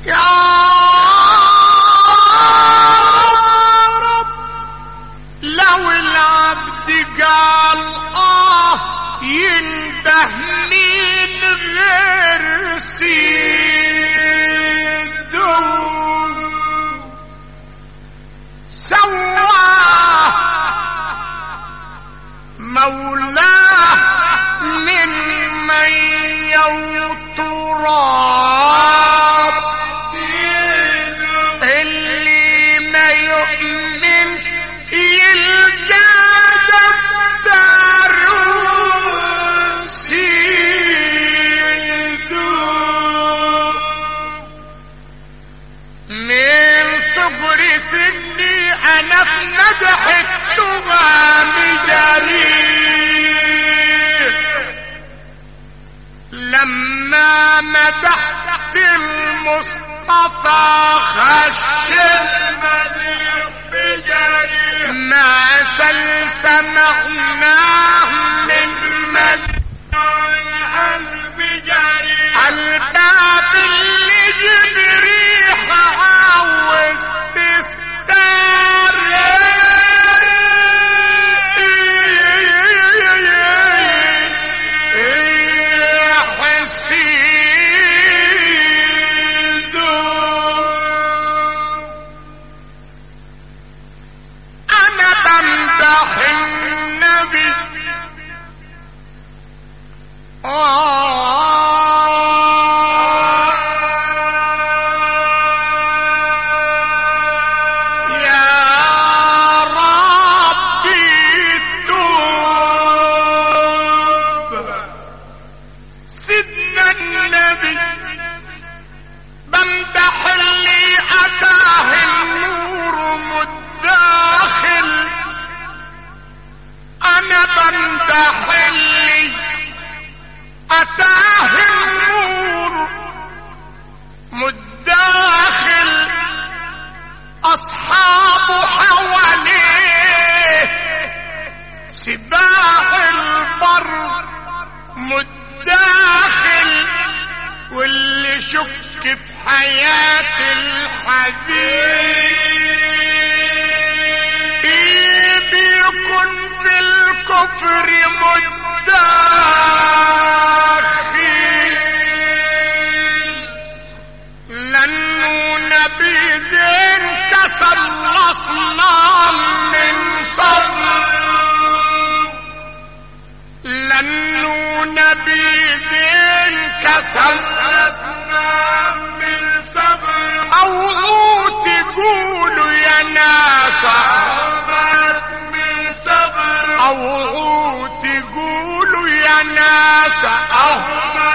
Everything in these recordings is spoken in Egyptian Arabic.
يا رب لو العبد قال اه ينده مين غير سيده سواه مولاه من مي وتراب اللي ما يؤمنش يلقى دفتر سيده من صغر سني انا في مدح التغام جريء لما مدحت المصطفى خش المديح بجريء ما سل سمعناه من مدح القلب جريء الباب اللي جب ريحه عاوز أنا بمدح النبي يا ربي توب سيدنا النبي بمدح اللي أتاه النور مداخل أنا بمدح اللي أتاه النور مداخل أصحاب حواليه سباع البر مداخل واللي شك في حياة الحبيب بيكون في الكفر مداخل لانه نبي زين كسر الاصنام من صبر لانه نبي زين كسر الاصنام من صبر او تقولوا يا ناس احمد من صبر او تقولوا يا ناس احمد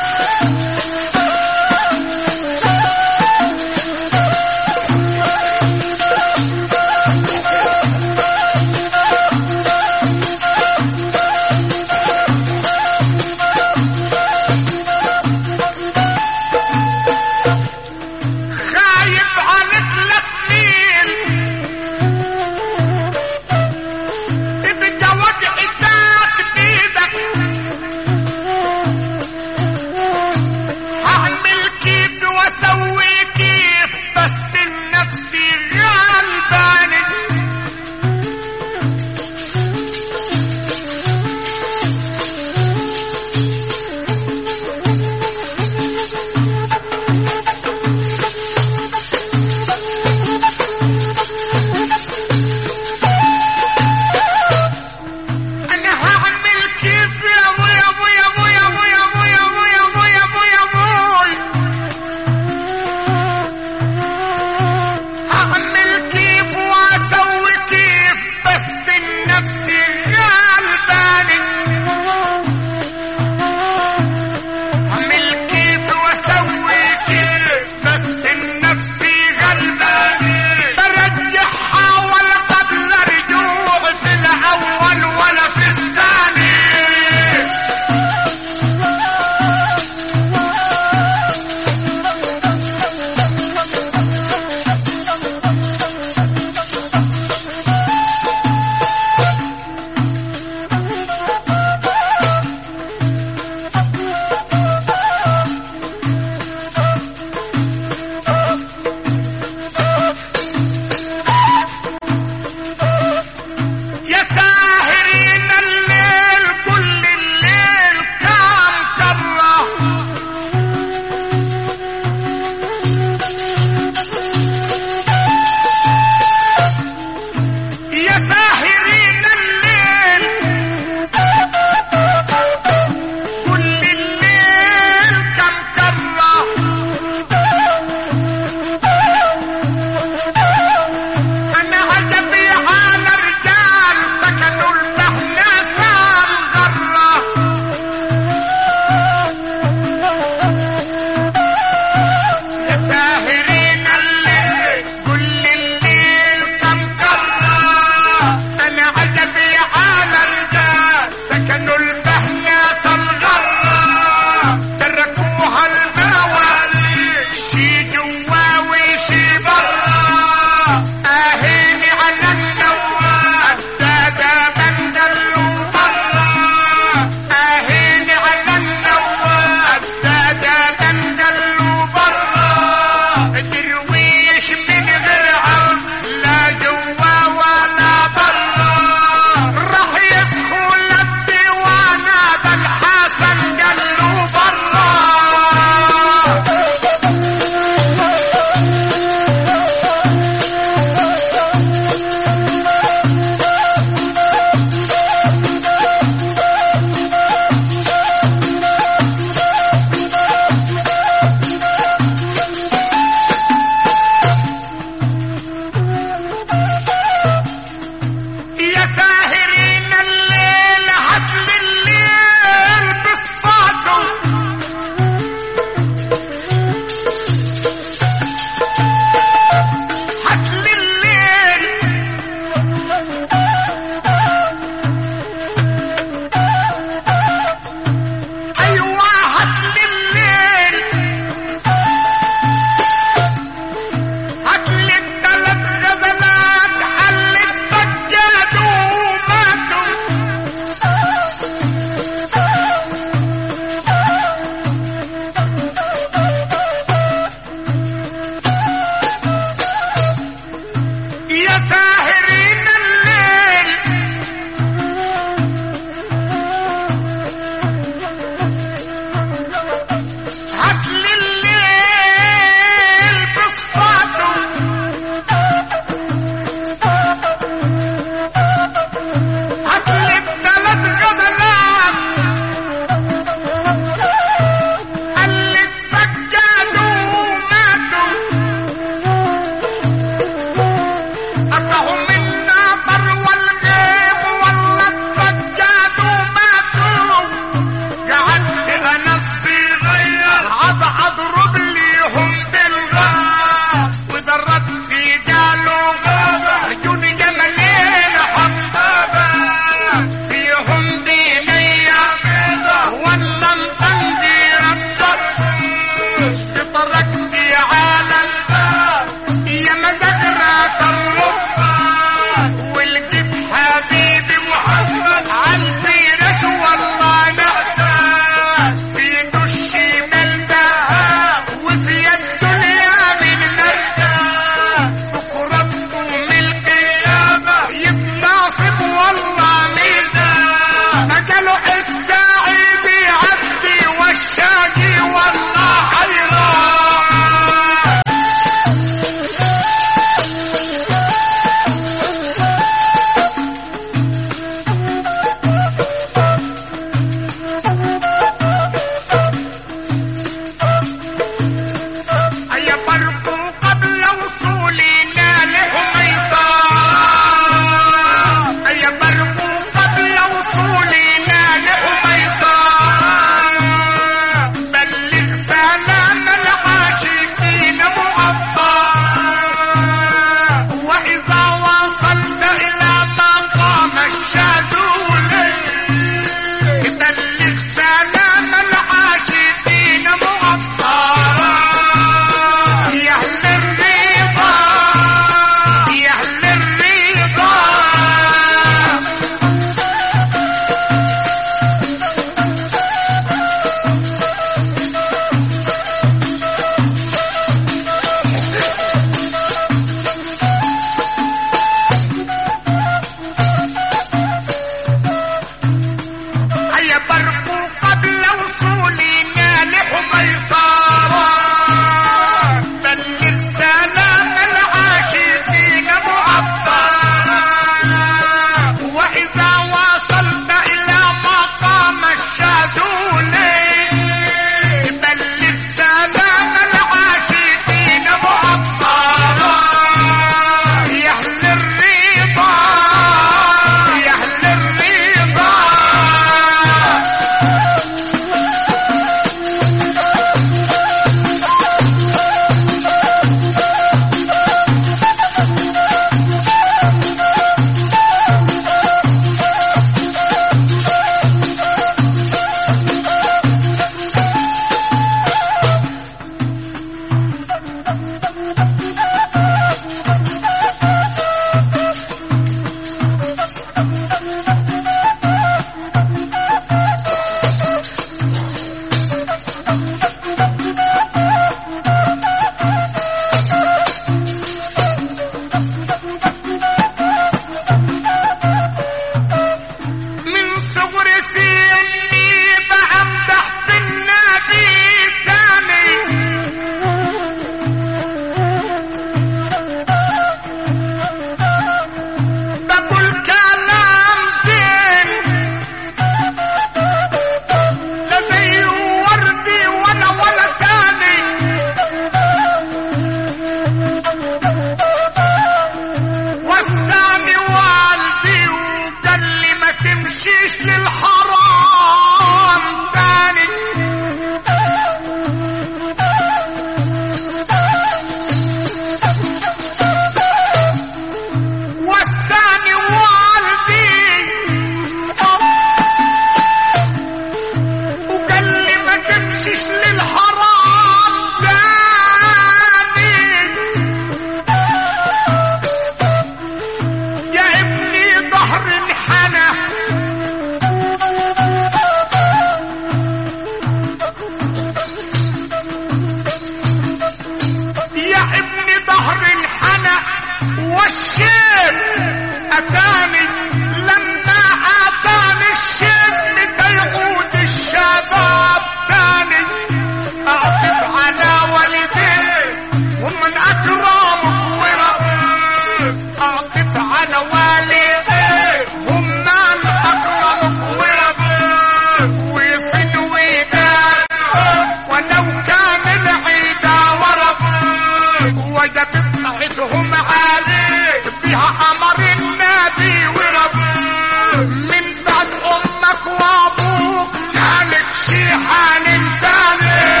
اتاني لما اتاني الشم تيعود الشباب تاني اعطف على والديه ومن اكرمك وربك اعطف على والديه ومن اكرمك وربك ويصن ويدان ولو كان العيدا وربك وجدت طلعتهم عليك بها امر النبي وربك من بعد امك وابوك مالك شي حال تاني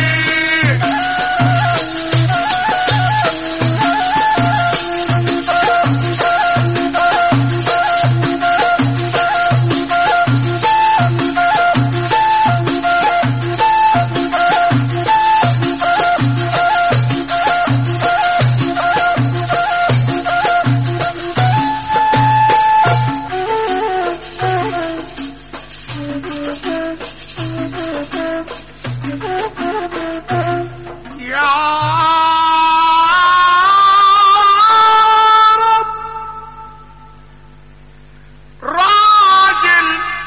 يا رب راجل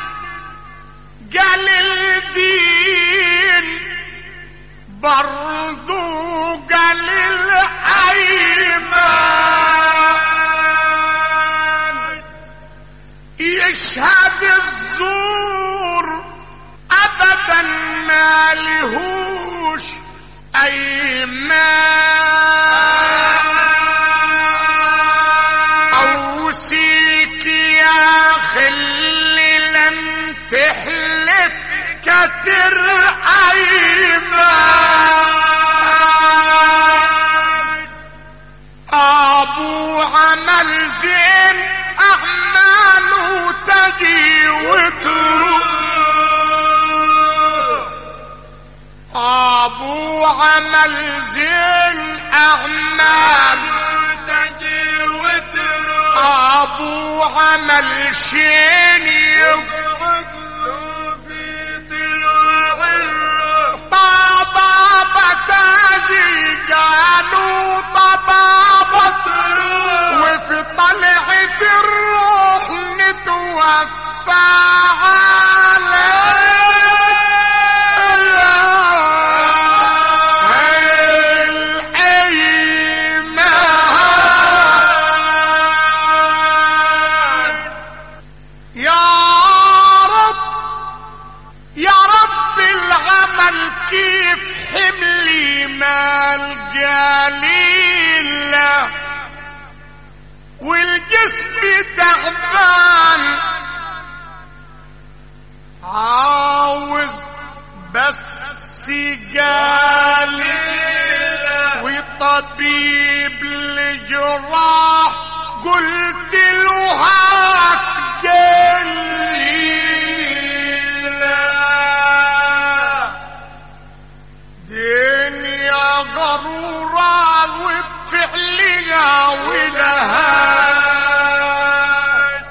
قال الدين برضو قال الأيمان يشهد الزور ابدا ما لهوش ايمان اوصيك يا خلي لم تحلف كتر ايمان ابو عمل زين اعماله تجي وتروح ابو عمل زين اعمال تجي وتروح ابو عمل شين يقعد له في طلوع الروح بابا تاجي قالوا بابا وفي طلعة الروح نتوفى على يا رب يا رب العمل كيف حملي مال قليل والجسم تعبان عاوز بس قليل وطبيب الجراح قلت له هات قليل دنيا غرورة وبفعلها ولهات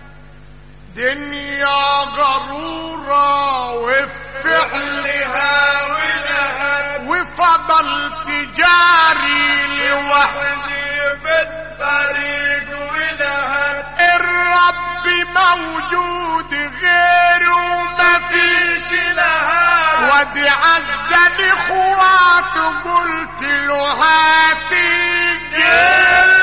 دنيا غرورة وبفعلها ولهت وفضل تجاري لوحدي وحدي بالطريق ولهت الرب موجود غيره ما فيش فيش لها ودي عز الاخوات قلت له هاتي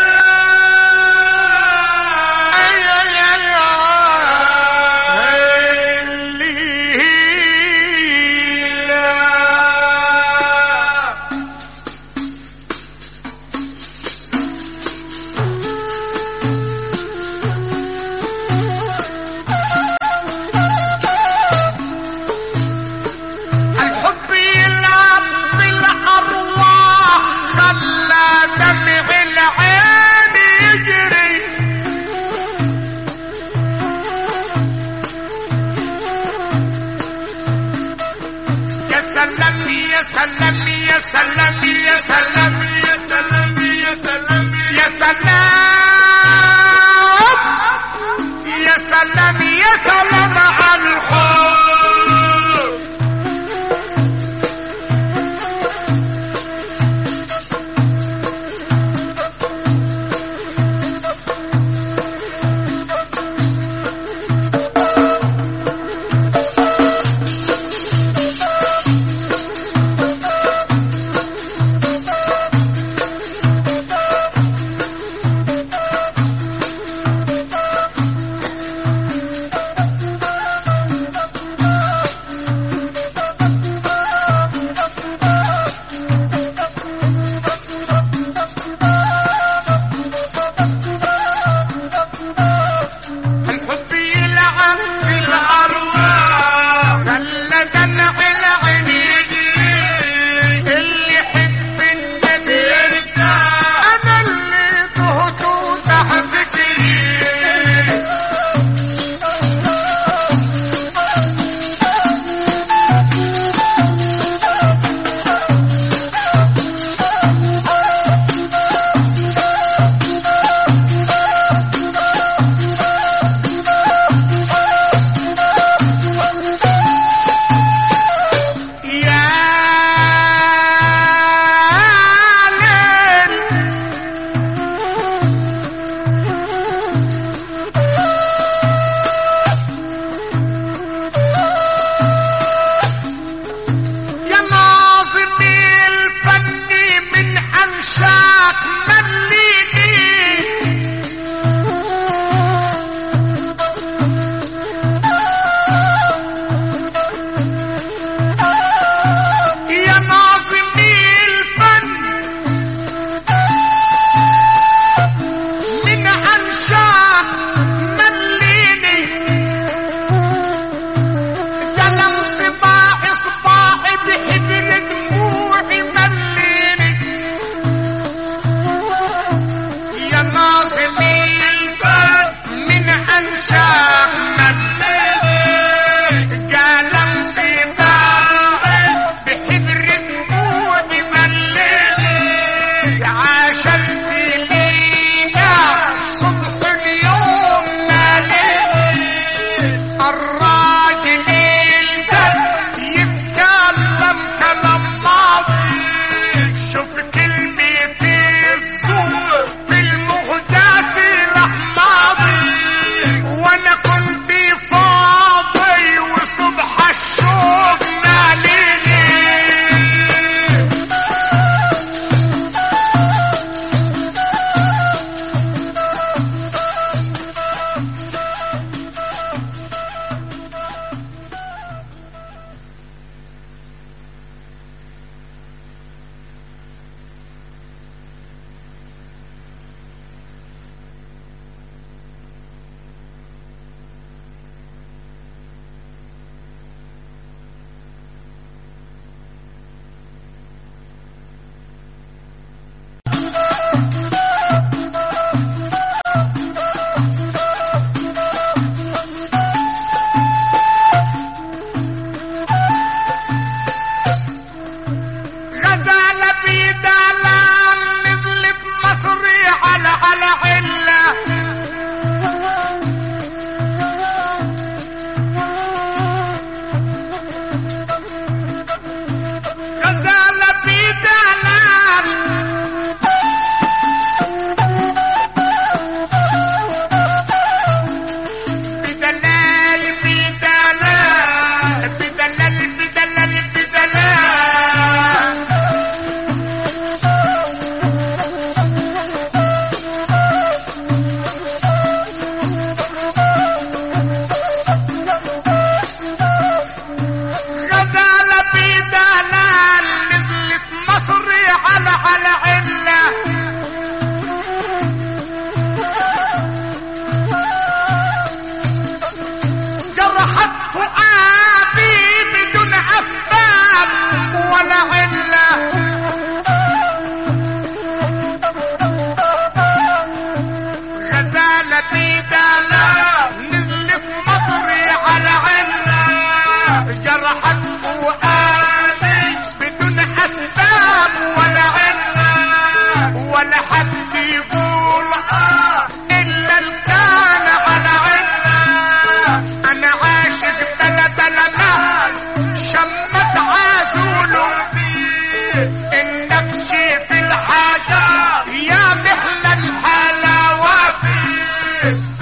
الحب يلعب بالارواح خلى دمع العين يجري يا سلام يا سلام يا سلام يا سلام يا سلام يا سلام يا سلام يا سلام يا سلام على الحب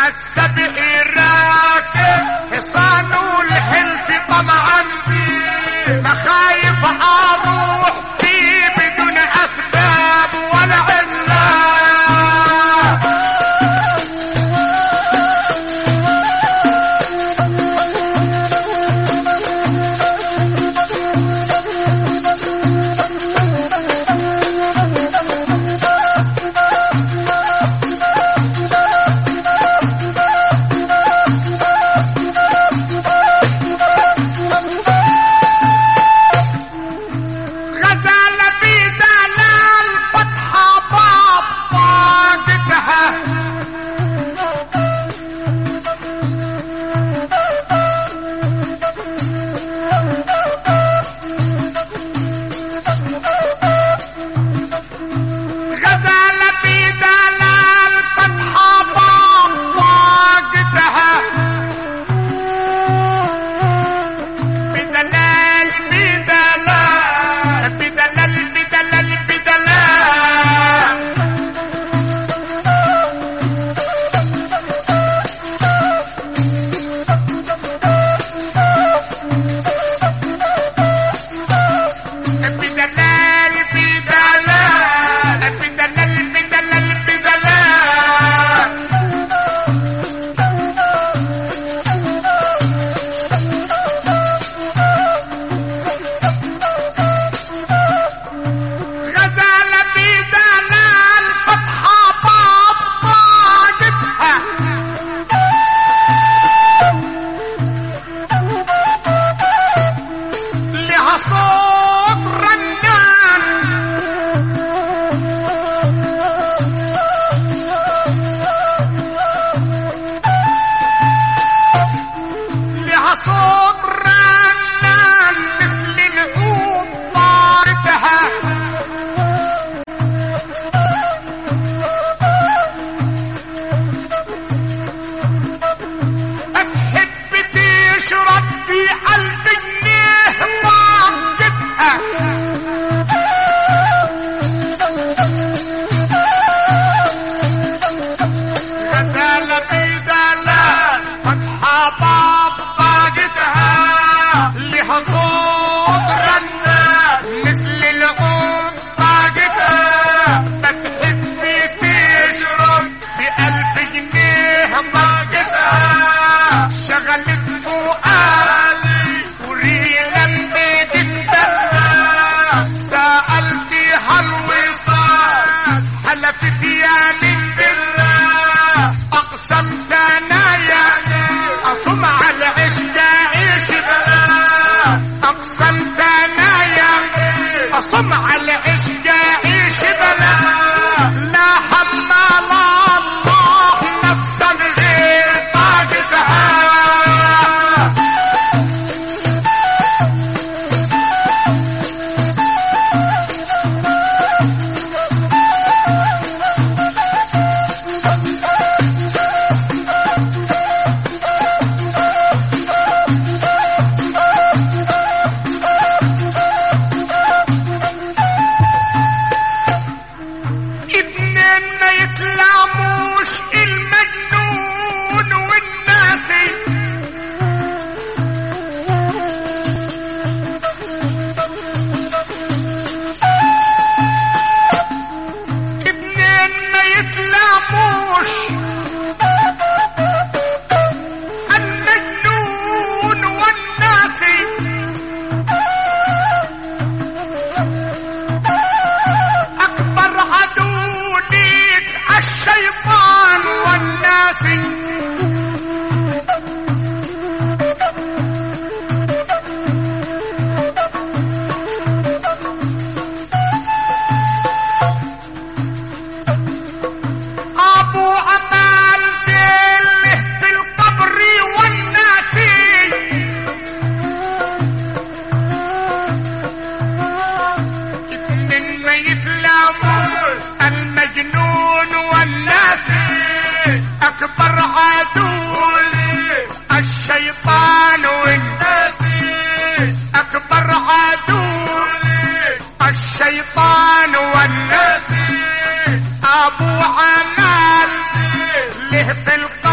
السبق راكب حصانه الحلف طمعا فيه مخايف اروح فيه بدون اسباب ولا عله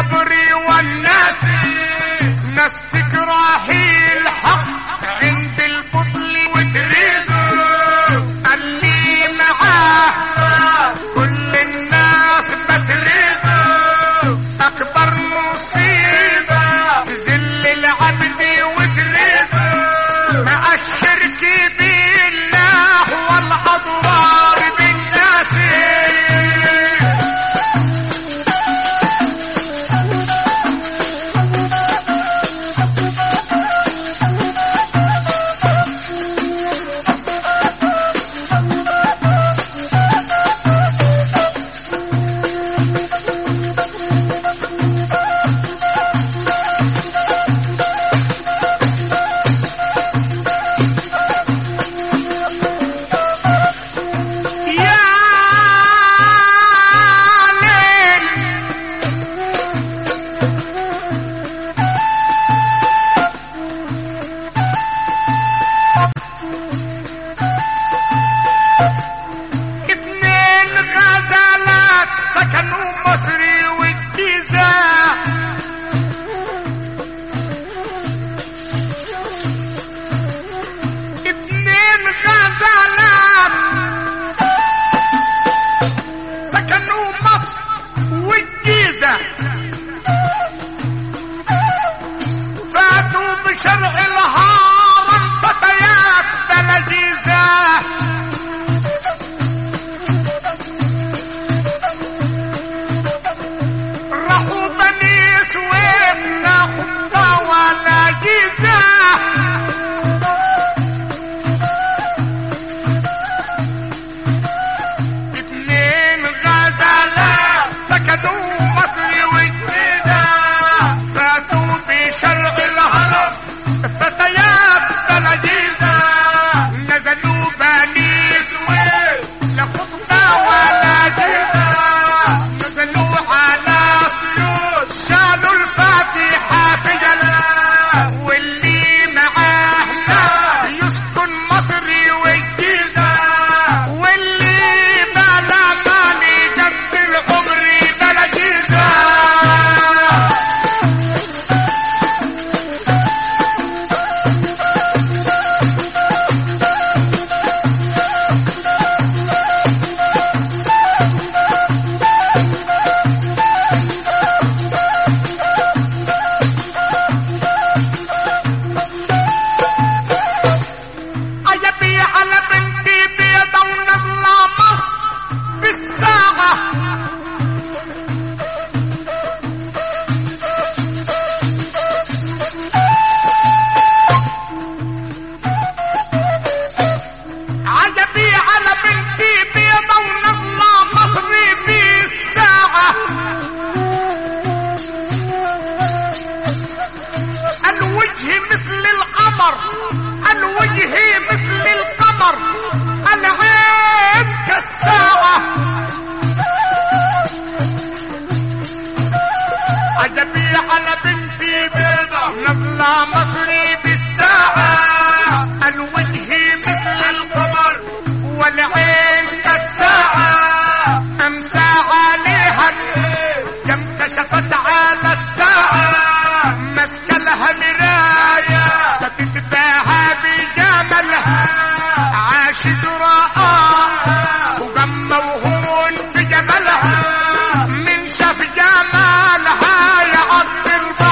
صبري والناس ناس تكرهي الحق عند البطل وتريده اللي معاه كل الناس بتريده اكبر مصيبة تذل العبد وتريده مع الشرك بالله والاضرار بالناس يا ليل اتنين غزالات سكنوا مصري والجيزة اتنين غزالات سكنوا مصر والجيزة فاتوا بشرع الهرم فتيات بلجيزة راحوا بني سويف لا خطة ولا جيزة اتنين غزالات سكنوا مصر والجيزة فاتوا بشرق الهرم فتيات بلجيزة نزلوا بني سويف لا خطة ولا جيزة نزلوا على سيوط شالوا الفاتحة في جلال واللي معاه لا يسكن مصري والجيزة واللي بلا مالي جنب العمر بلا جيزة عجبي على بنتي بيضة ونضلة مصر بالساعة عجبي على بنتي بيضة ونضلة مصري بالساعة الوجه مثل القمر الوجه مثل القمر العين كالساعة عجبي على بنتي بيضة نظلة مصري بالساعة الوجه مثل القمر والعين كالساعة أمسى عليها كم كشفت على الساعة مسك لها مراية تتباهى بجمالها عاشد رآه وغموهون في جمالها من شاف جمالها يعطر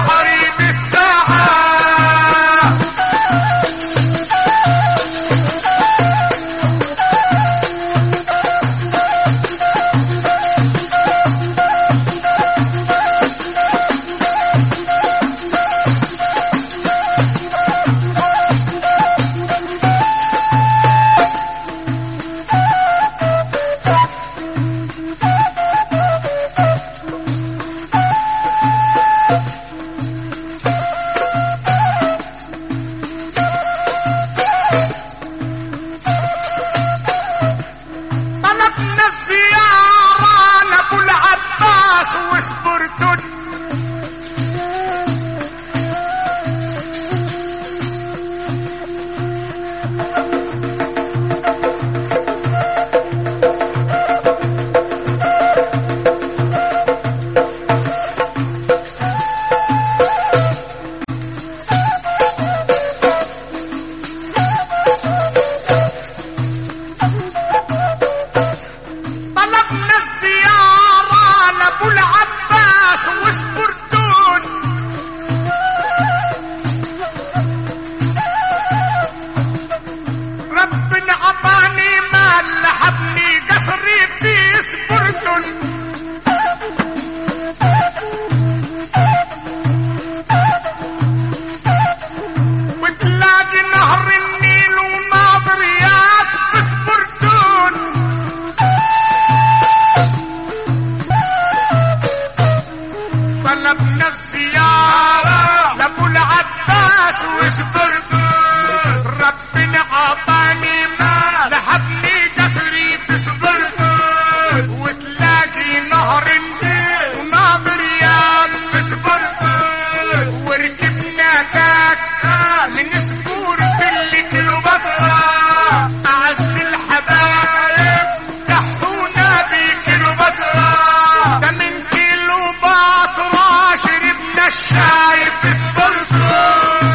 وصبرت ربنا عطاني ما لحبني جسري بصبرت وتلاقي نهر النيل وناظر ياض بصبرت وركبنا تاكسي من سبورة اللي كليوباترا أعز الحبايب دحونا بكليوباترا ده من كليوباترا شربنا الشاي في سبورتا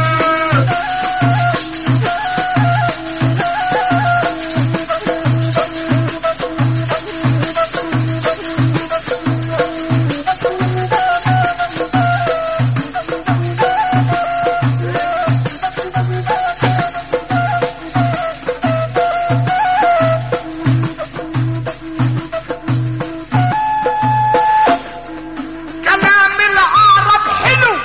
كلام العرب حلو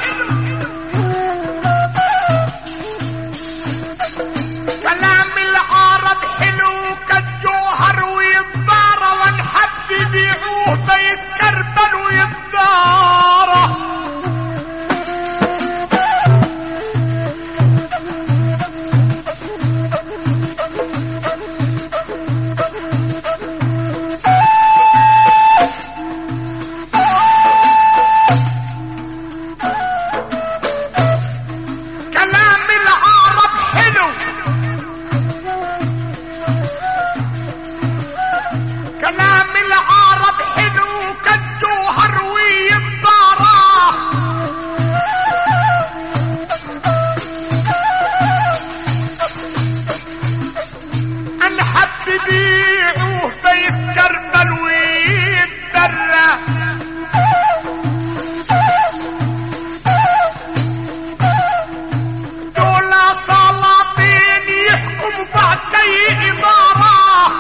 كلام العرب حلو كالجوهر ويتضارى والحب يبيعوه بيتكربل ويتضارى كلام العرب حلو كلام العرب حلو كالجوهر ويتضارى الحب بيعوه بيتكربل ويتدرى دول سلاطين يحكم بعد اي اداره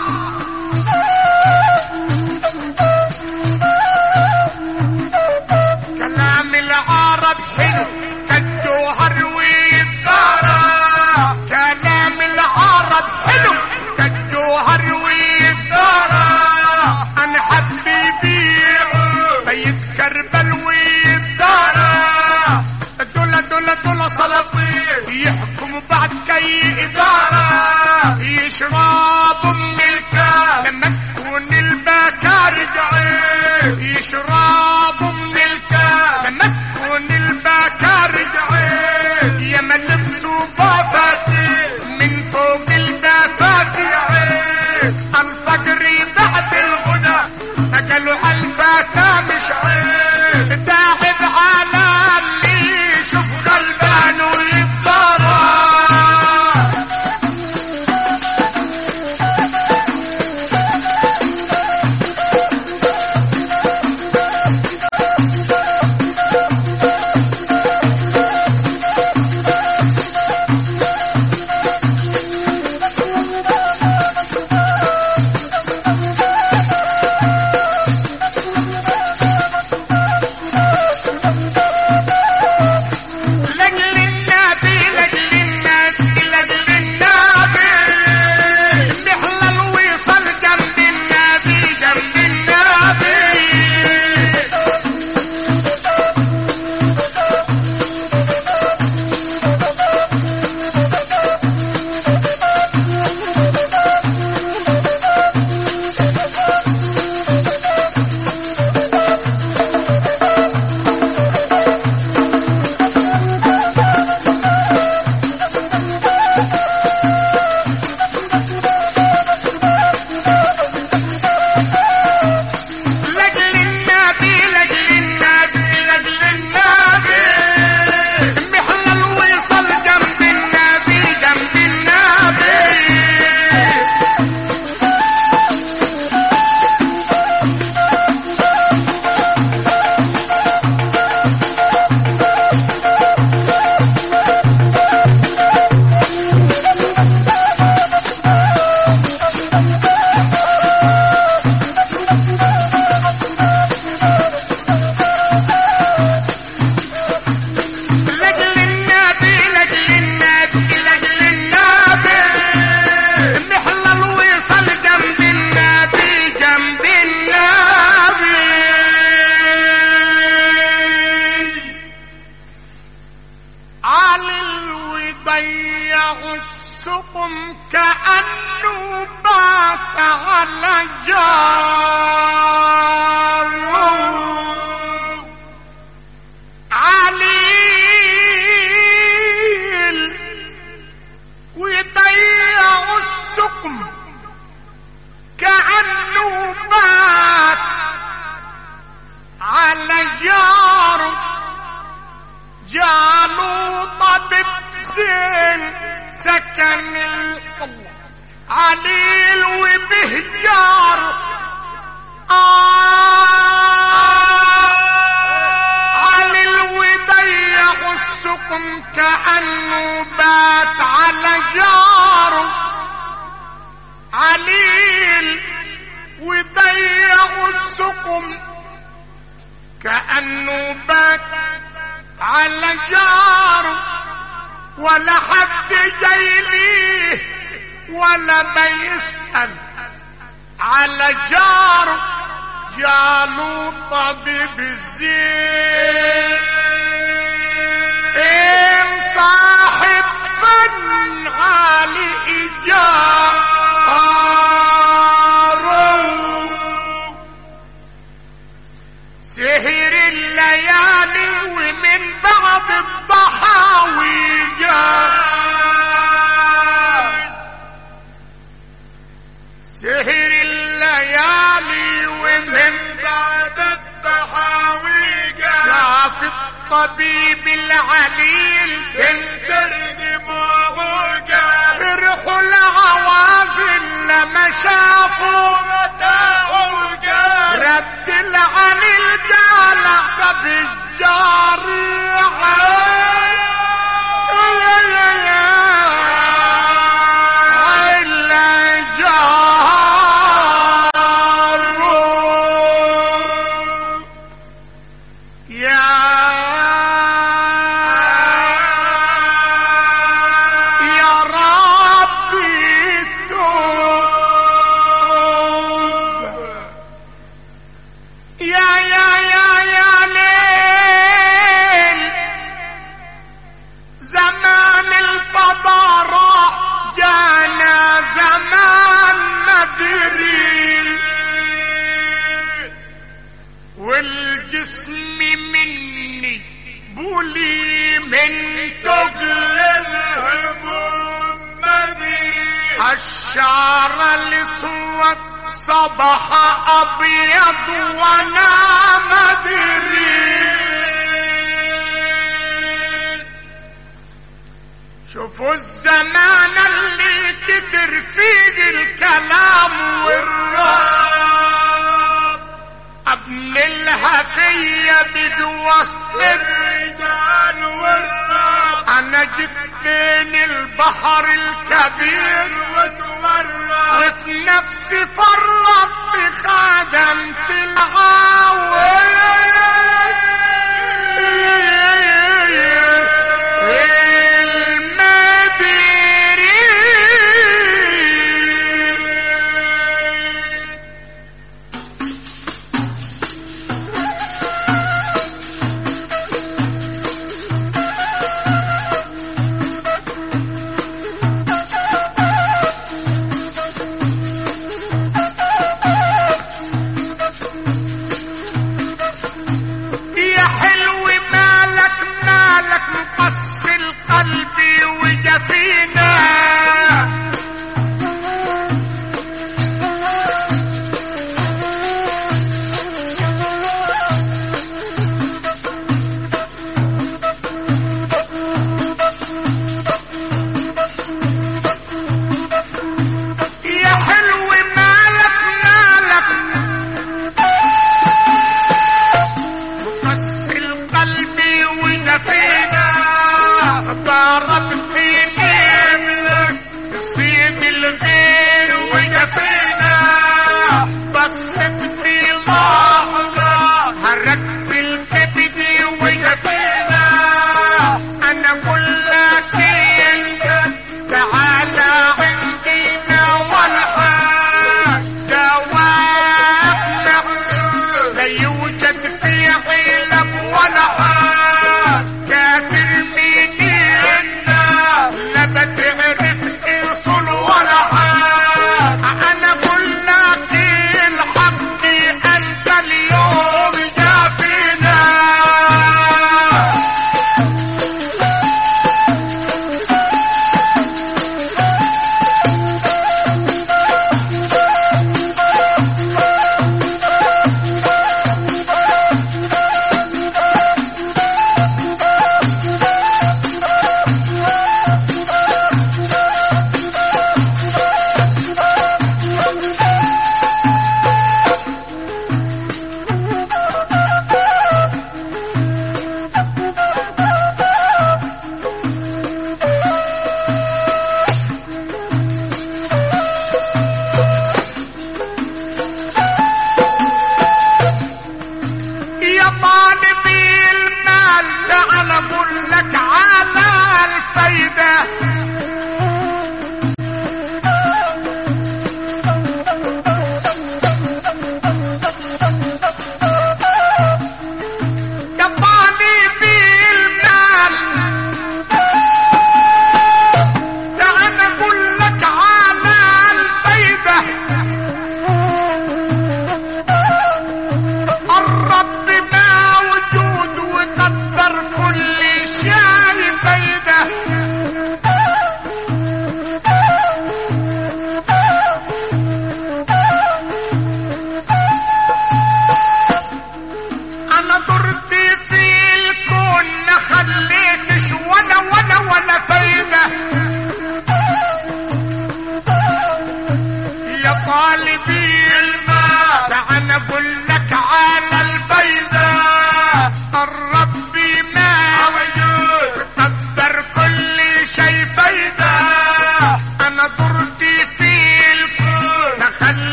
كلام العرب حلو كالجوهر ويتدارى كلام العرب حلو كالجوهر ويتدارى انا حبي بيعه بيتكربل ويتدارى دول دول دول سلاطين يحكموا بعد كي اداره يشربوا من الكاس لما تكون البكارج عين يشربوا من الكاس لما تكون البكارج عين يا ما لبسوا بافاتي من فوق البافاتي عين الفقر بعد الغنى نقلوا الفتى مش عين تعب على اللي يشوف غلبان ويتضرر لجل النبي لجل النبي لجل النبي نحلى الوصل جنب النبي جنب النبي لجل النبي لجل النبي لجل النبي محلى الوصل جنب النبي جنب النبي لجل النبي لجل النبي لجل النبي محلى الوصل جنب النبي جنب النبي على الوداد ويضيع السقم كأنه بات على جاره عليل ويضيع السقم كأنه بات على جاره جعلوا طبيب زين سكن الله عليل وبهجار عليل وضيع السقم كأنه بات على جاره عليل وضيع السقم كأنه بات على جاره ولا حد جاي ليه ولا ما يسأل على جاره جاله طبيب الزين إن صاحب فن عالي إيجاره سهر الليالي ومن بعد الضحاوي جاء سهر الليالي ومن بعد التحاوي شاف الطبيب العليل تسترد موجة فرحوا العوازل لما شافوا متاعوجة رد العليل قال طب الجاري إلا جاره يا يا ربي توب يا يا يا يا ليل زمان الفضا راح جانا زمان ندري والجسم مني بولي من تقل الهموم مدري الشعر الاسود صبح ابيض وانا مدري شوفوا الزمان اللي كتر فيه الكلام والراب ابن الهفية بجوسط الرجال والراب انا جيت بين البحر الكبير وتورط وفي نفسي فرطت خدمت المديرين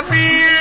الضمير